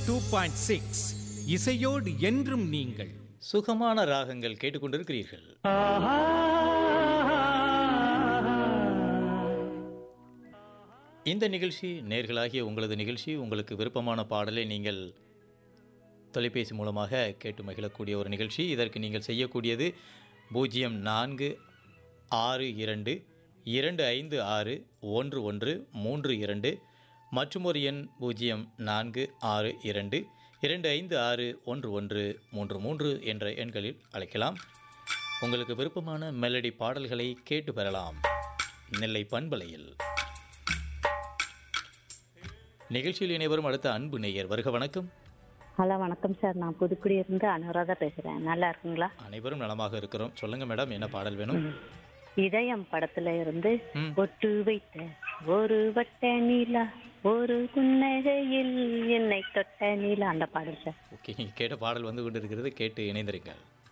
Two point six இசையோடு என்றும் நீங்கள் சுகமான ராகங்கள் கேட்டுக்கொண்டிருக்கிறீர்கள் இந்த நிகழ்ச்சி நேர்களாகிய உங்களது நிகழ்ச்சி உங்களுக்கு விருப்பமான பாடலை நீங்கள் தொலைபேசி மூலமாக கேட்டு மகிழக்கூடிய ஒரு நிகழ்ச்சி இதற்கு நீங்கள் செய்யக்கூடியது பூஜ்ஜியம் நான்கு ஆறு இரண்டு இரண்டு ஐந்து ஆறு ஒன்று ஒன்று மூன்று இரண்டு மற்றும் ஒரு எண் பூஜ்ஜியம் நான்கு ஆறு இரண்டு இரண்டு ஐந்து ஆறு ஒன்று ஒன்று மூன்று மூன்று என்ற எண்களில் அழைக்கலாம் உங்களுக்கு விருப்பமான மெலடி பாடல்களை கேட்டு பெறலாம் நெல்லை பண்பலையில் நிகழ்ச்சியில் இணைவரும் அடுத்த அன்பு நேயர் வருக வணக்கம் ஹலோ வணக்கம் சார் நான் புதுக்குடியிருந்து அனுராதா பேசுறேன் நல்லா இருக்குங்களா அனைவரும் நலமாக இருக்கிறோம் சொல்லுங்க மேடம் என்ன பாடல் வேணும் இதயம் படத்துல இருந்து ம். ஒட்டு வைத்த ஒரு வட்ட நீலா ஒரு புன்னகையில் என்னை தொட்ட நீலா அந்த பாடல் சார் ஓகே நீங்கள் கேட்ட பாடல் வந்து கொண்டு இருக்கிறது கேட்டு இணைந்திருங்கள்